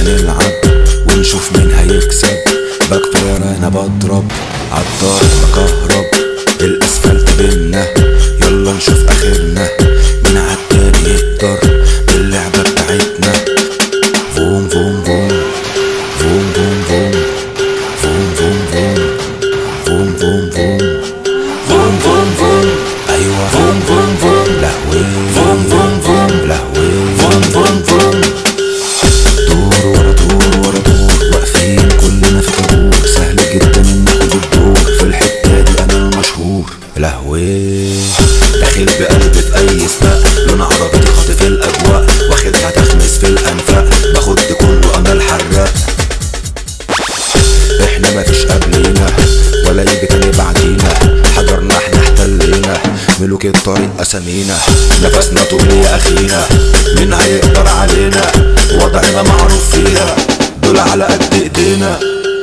هنلعب ونشوف مين هيكسب بكفر انا بضرب عالدار بكهرب الاسفلت بينا يلا نشوف اخرنا مين عالتاني يقدر باللعبة بتاعتنا فوم فوم فوم فوم فوم فوم فوم فوم فوم فوم فوم فوم فوم فوم ايوه فوم فوم فوم لهوي فوم فوم فوم لهوي فوم فوم فوم دور ورا دور ورا دور واقفين كلنا في طابور سهل جدا انك تدور في الحته دي انا المشهور لهوي داخل بقلبي في اي سباق لون عربيتي خاطف الاجواء واخدها تخمس في الانفاق باخد كله انا الحراق احنا مفيش قبلينا ولا يجي تاني بعدينا حجرنا احنا احتلينا ملوك الطريق اسامينا نفسنا طول يا اخينا مين هيقدر علينا وضعنا معروف فيها دول على قد ايدينا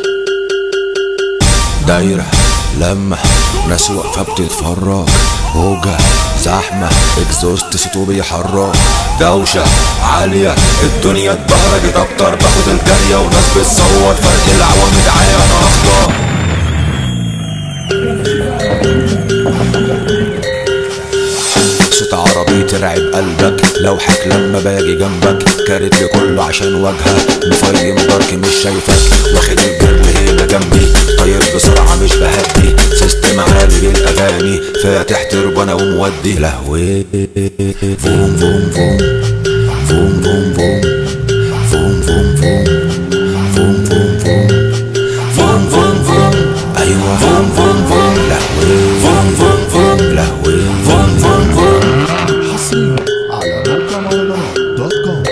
دايرة لما ناس واقفة بتتفرج هوجة زحمة اكزوست صوته بيحرك دوشة عالية الدنيا اتبهرجت اكتر باخد الجارية وناس بتصور فرق العوامد عيا انا اخضر صوت عربي ترعب قلبك لوحك لما باجي جنبك كارت لكله عشان وجهك مفيم دارك مش شايفك واخد الجرل هنا جنبي طير بسرعة مش بهدي سيستم عالي بالاغاني فاتح تربانة ومودي لهوي فوم فوم فوم فوم فوم فوم فوم فوم فوم فوم فوم فوم فوم فوم فوم ايوه فوم فوم فوم لهوي فوم فوم فوم لهوي فوم فوم فوم حصريا على موقع مهرجانات دوت كوم